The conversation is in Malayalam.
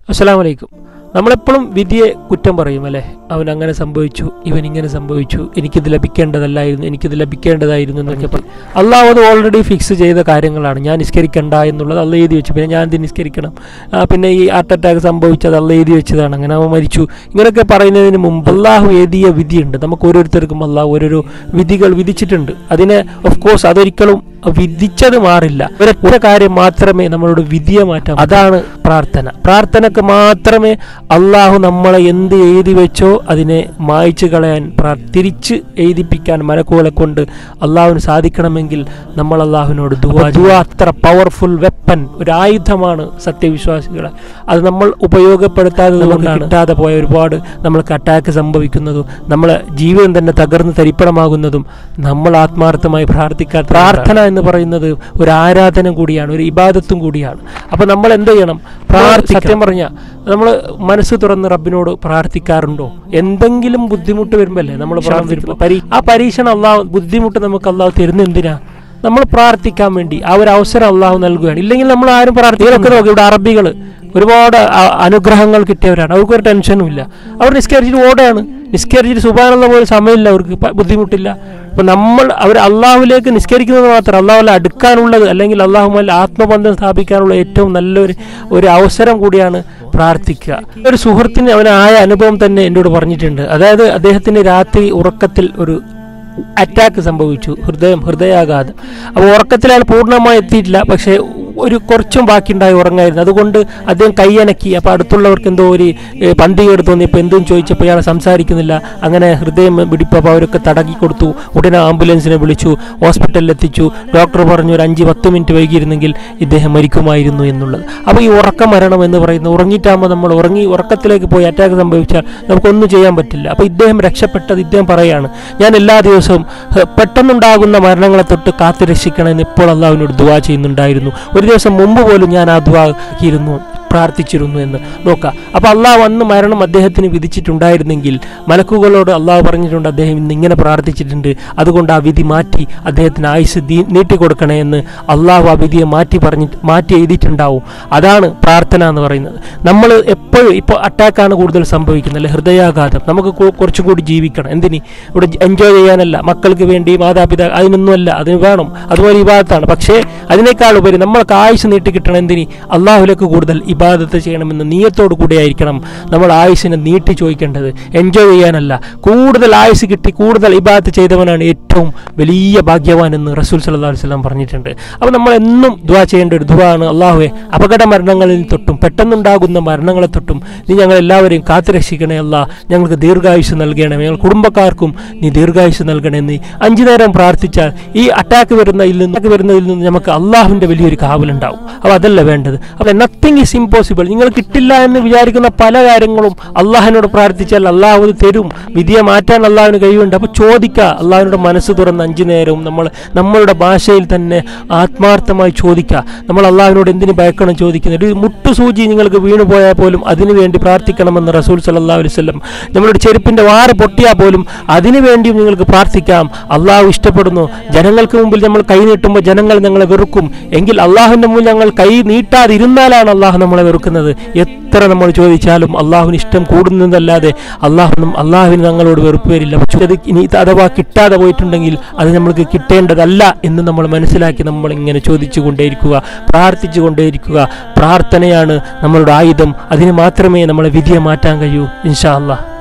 അസ്സലാമു അലൈക്കും നമ്മളെപ്പോഴും വിധിയെ കുറ്റം പറയും അല്ലേ അവൻ അങ്ങനെ സംഭവിച്ചു ഇവൻ ഇങ്ങനെ സംഭവിച്ചു എനിക്കിത് ലഭിക്കേണ്ടതല്ലായിരുന്നു എനിക്കിത് ലഭിക്കേണ്ടതായിരുന്നു എന്നൊക്കെ പറയും അള്ളാഹു അത് ഓൾറെഡി ഫിക്സ് ചെയ്ത കാര്യങ്ങളാണ് ഞാൻ നിസ്കരിക്കണ്ട എന്നുള്ളത് അള്ള എഴുതി വെച്ചു പിന്നെ ഞാൻ എന്ത് നിസ്കരിക്കണം ആ, പിന്നെ ഈ ഹാർട്ട് അറ്റാക്ക് സംഭവിച്ചത് അള്ള എഴുതി വെച്ചതാണ് അങ്ങനെ അവൻ മരിച്ചു ഇങ്ങനെയൊക്കെ പറയുന്നതിന് മുമ്പ് അള്ളാഹു എഴുതിയ വിധിയുണ്ട് നമുക്ക് ഓരോരുത്തർക്കും അള്ളാഹു ഓരോരോ വിധികൾ വിധിച്ചിട്ടുണ്ട് അതിനെ ഓഫ് കോഴ്സ് അതൊരിക്കലും വിധിച്ചത് മാറില്ല ഒരൊറ്റ കാര്യം മാത്രമേ നമ്മളോട് വിധിയെ മാറ്റാം അതാണ് പ്രാർത്ഥന പ്രാർത്ഥനക്ക് മാത്രമേ അള്ളാഹു നമ്മളെ എന്ത് എഴുതി വെച്ചോ അതിനെ മായ്ച്ചു കളയാൻ പ്രാ- തിരിച്ച് എഴുതിപ്പിക്കാൻ മലക്കുകളെ കൊണ്ട് അള്ളാഹുവിന് സാധിക്കണമെങ്കിൽ നമ്മൾ അള്ളാഹുവിനോട് ദുവാ ദുവാ അത്ര പവർഫുൾ വെപ്പൻ ഒരു ആയുധമാണ് സത്യവിശ്വാസികളെ അത് നമ്മൾ ഉപയോഗപ്പെടുത്താതെ നമുക്ക് കിട്ടാതെ പോയ ഒരുപാട് നമ്മൾക്ക് അറ്റാക്ക് സംഭവിക്കുന്നതും നമ്മളെ ജീവിതം തന്നെ തകർന്ന് തരിപ്പണമാകുന്നതും നമ്മൾ ആത്മാർത്ഥമായി പ്രാർത്ഥിക്കാൻ പ്രാർത്ഥന എന്ന് പറയുന്നത് ഒരു ആരാധന കൂടിയാണ് ഒരു ഇബാദത്തും കൂടിയാണ് അപ്പൊ നമ്മൾ എന്ത് ചെയ്യണം പ്രാർത്ഥി സത്യം പറഞ്ഞ നമ്മൾ മനസ്സ് തുറന്ന് റബ്ബിനോട് പ്രാർത്ഥിക്കാറുണ്ടോ എന്തെങ്കിലും ബുദ്ധിമുട്ട് വരുമ്പല്ലേ നമ്മൾ പരീ ആ പരീക്ഷണം അള്ളാഹു ബുദ്ധിമുട്ട് നമുക്ക് അള്ളാഹു തരുന്ന എന്തിനാ നമ്മൾ പ്രാർത്ഥിക്കാൻ വേണ്ടി ആ ഒരു അവസരം അള്ളാഹു നൽകുകയാണ് ഇല്ലെങ്കിൽ നമ്മൾ ആരും പ്രാർത്ഥികളൊക്കെ നോക്കി ഇവിടെ അറബികൾ ഒരുപാട് അ- അനുഗ്രഹങ്ങൾ കിട്ടിയവരാണ് അവർക്ക് ഒരു ടെൻഷനും ഇല്ല അവർ നിസ്കരിച്ചിട്ട് ഓടെയാണ് നിസ്കരിച്ചിട്ട് സുബാനുള്ള പോലെ സമയമില്ല അവർക്ക് പ- ബുദ്ധിമുട്ടില്ല അപ്പൊ നമ്മൾ അവർ അള്ളാഹുലേക്ക് നിസ്കരിക്കുന്നത് മാത്രം അള്ളാഹുലെ അടുക്കാനുള്ളത് അല്ലെങ്കിൽ അള്ളാഹുമല്ല ആത്മബന്ധം സ്ഥാപിക്കാനുള്ള ഏറ്റവും നല്ലൊരു ഒരു അവസരം കൂടിയാണ് പ്രാർത്ഥിക്കുക ഒരു സുഹൃത്തിന് അവനായ അനുഭവം തന്നെ എന്നോട് പറഞ്ഞിട്ടുണ്ട് അതായത് അദ്ദേഹത്തിന് രാത്രി ഉറക്കത്തിൽ ഒരു അറ്റാക്ക് സംഭവിച്ചു ഹൃദയം ഹൃദയാഘാതം അപ്പോൾ ഉറക്കത്തിൽ അയാൾ പൂർണ്ണമായി എത്തിയിട്ടില്ല പക്ഷേ ഒരു കുറച്ചും ബാക്കിയുണ്ടായി ഉറങ്ങായിരുന്നു അതുകൊണ്ട് അദ്ദേഹം കൈയനക്കി അപ്പോൾ അടുത്തുള്ളവർക്ക് എന്തോ ഒരു ഏ, പന്തികേട് തോന്നിയപ്പോൾ എന്തും ചോദിച്ചപ്പോൾ ഇയാൾ സംസാരിക്കുന്നില്ല അങ്ങനെ ഹൃദയം പിടിപ്പപ്പോൾ അവരൊക്കെ തടകി കൊടുത്തു ഉടനെ ആംബുലൻസിനെ വിളിച്ചു ഹോസ്പിറ്റലിൽ എത്തിച്ചു ഡോക്ടർ പറഞ്ഞു ഒരു അഞ്ച് പത്ത് മിനിറ്റ് വൈകിയിരുന്നെങ്കിൽ ഇദ്ദേഹം മരിക്കുമായിരുന്നു എന്നുള്ളത് അപ്പോൾ ഈ ഉറക്ക മരണം എന്ന് പറയുന്നത് ഉറങ്ങിയിട്ടാകുമ്പോൾ നമ്മൾ ഉറങ്ങി ഉറക്കത്തിലേക്ക് പോയി അറ്റാക്ക് സംഭവിച്ചാൽ നമുക്കൊന്നും ചെയ്യാൻ പറ്റില്ല അപ്പോൾ ഇദ്ദേഹം രക്ഷപ്പെട്ടത് ഇദ്ദേഹം പറയാണ് ഞാൻ എല്ലാ ദിവസവും ഹ്, പെട്ടെന്നുണ്ടാകുന്ന മരണങ്ങളെ തൊട്ട് കാത്തു രക്ഷിക്കണമെന്ന് ഇപ്പോൾ അള്ളാഹുവിനോട് ദുവാ ചെയ്യുന്നുണ്ടായിരുന്നു ഒരു ദിവസം മുമ്പ് പോലും ഞാൻ ആ ദുവാ ആക്കിയിരുന്നു പ്രാർത്ഥിച്ചിരുന്നു എന്ന് നോക്കാം അപ്പോൾ അള്ളാഹു അന്ന് മരണം അദ്ദേഹത്തിന് വിധിച്ചിട്ടുണ്ടായിരുന്നെങ്കിൽ മലക്കുകളോട് അള്ളാഹു പറഞ്ഞിട്ടുണ്ട് അദ്ദേഹം ഇന്ന് ഇങ്ങനെ പ്രാർത്ഥിച്ചിട്ടുണ്ട് അതുകൊണ്ട് ആ വിധി മാറ്റി അദ്ദേഹത്തിന് ആയുസ് ദീ- നീട്ടിക്കൊടുക്കണേ എന്ന് അള്ളാഹു ആ വിധിയെ മാറ്റി പറഞ്ഞ് മാറ്റി എഴുതിയിട്ടുണ്ടാവും അതാണ് പ്രാർത്ഥന എന്ന് പറയുന്നത് നമ്മൾ എപ്പോഴും ഇപ്പോൾ അറ്റാക്കാണ് കൂടുതൽ സംഭവിക്കുന്നത് അല്ലെ ഹൃദയാഘാതം നമുക്ക് കു- കുറച്ചും കൂടി ജീവിക്കണം എന്തിന് ഇവിടെ എൻജോയ് ചെയ്യാനല്ല മക്കൾക്ക് വേണ്ടി മാതാപിതാ അതിനൊന്നുമല്ല അതിന് വേണം അതുപോലെ ഇബാദത്താണ് പക്ഷേ അതിനേക്കാൾ ഉപരി നമ്മൾക്ക് ആയുസ് നീട്ടി കിട്ടണം എന്തിന് അള്ളാഹുലേക്ക് കൂടുതൽ ഇബാദത്ത് ചെയ്യണമെന്ന് നീയത്തോടു കൂടിയായിരിക്കണം നമ്മൾ ആയുസിനെ നീട്ടി ചോദിക്കേണ്ടത് എൻജോയ് ചെയ്യാനല്ല കൂടുതൽ ആയുസ് കിട്ടി കൂടുതൽ ഇബാദത്ത് ചെയ്തവനാണ് ഏറ്റവും വലിയ ഭാഗ്യവാൻ എന്ന് റസൂൽ സല്ലല്ലാഹു അലൈഹി വസല്ലം പറഞ്ഞിട്ടുണ്ട് അപ്പോൾ നമ്മൾ എന്നും ദുആ ചെയ്യേണ്ട ഒരു ദുആണ് അള്ളാഹുവെ അപകട മരണങ്ങളിൽ തൊട്ടും പെട്ടെന്നുണ്ടാകുന്ന മരണങ്ങളെ തൊട്ടും നീ ഞങ്ങൾ എല്ലാവരെയും കാത്തുരക്ഷിക്കണേ അല്ല ഞങ്ങൾക്ക് ദീർഘായുസ് നൽകണമേ ഞങ്ങൾ കുടുംബക്കാർക്കും നീ ദീർഘായുസ് നൽകണേ എന്ന് അഞ്ചു നേരം പ്രാർത്ഥിച്ചാൽ ഈ അറ്റാക്ക് വരുന്നതിൽ നിന്ന് attack വരുന്നതിൽ നിന്ന് നമുക്ക് അള്ളാഹുവിൻ്റെ വലിയൊരു കാവലുണ്ടാവും അപ്പോൾ അതല്ല വേണ്ടത് അപ്പോൾ നത്തിങ് ഈസ് ഇമ്പോസിബിൾ നിങ്ങൾ കിട്ടില്ല എന്ന് വിചാരിക്കുന്ന പല കാര്യങ്ങളും അള്ളാഹിനോട് പ്രാർത്ഥിച്ചാൽ അള്ളാഹു അത് തരും വിധിയെ മാറ്റാൻ അള്ളാഹുവിന് കഴിവുണ്ട് അപ്പോൾ ചോദിക്കുക അള്ളാഹുവിനോട് മനസ്സ് തുറന്ന് അഞ്ചു നേരവും നമ്മൾ നമ്മളുടെ ഭാഷയിൽ തന്നെ ആത്മാർത്ഥമായി ചോദിക്കുക നമ്മൾ അള്ളാഹുവിനോട് എന്തിന് ഭയക്കണം ചോദിക്കുന്നത് ഒരു മുട്ടുസൂചി നിങ്ങൾക്ക് വീണു പോയാൽ പോലും അതിനു വേണ്ടി പ്രാർത്ഥിക്കണമെന്ന് റസൂൽ സല്ലല്ലാഹു അലൈഹി വസല്ലം നമ്മളുടെ ചെരുപ്പിന്റെ വാറ് പൊട്ടിയാൽ പോലും അതിനു വേണ്ടിയും നിങ്ങൾക്ക് പ്രാർത്ഥിക്കാം അള്ളാഹു ഇഷ്ടപ്പെടുന്നു ജനങ്ങൾക്ക് മുമ്പിൽ നമ്മൾ കൈ നീട്ടുമ്പോൾ ജനങ്ങൾ ഞങ്ങളെ വെറുക്കും എങ്കിൽ അള്ളാഹുവിന്റെ മുമ്പിൽ ഞങ്ങൾ കൈ നീട്ടാതിരുന്നാലാണ് അള്ളാഹു നമ്മളെ വെറുക്കുന്നത് എത്ര നമ്മൾ ചോദിച്ചാലും അള്ളാഹുവിന് ഇഷ്ടം കൂടുന്നതല്ലാതെ അള്ളാഹു അള്ളാഹുവിന് ഞങ്ങളോട് വെറുപ്പ് വരില്ല പക്ഷേ അത് ഇനി ഇത് അഥവാ കിട്ടാതെ പോയിട്ടുണ്ടെങ്കിൽ അത് നമ്മൾക്ക് കിട്ടേണ്ടതല്ല എന്ന് നമ്മൾ മനസ്സിലാക്കി നമ്മൾ ഇങ്ങനെ ചോദിച്ചു കൊണ്ടേയിരിക്കുക പ്രാർത്ഥിച്ചു കൊണ്ടേയിരിക്കുക പ്രാർത്ഥനയാണ് നമ്മളുടെ ആയുധം അതിന് മാത്രമേ നമ്മളെ വിധിയെ മാറ്റാൻ കഴിയൂ ഇൻഷാ അള്ളാഹ്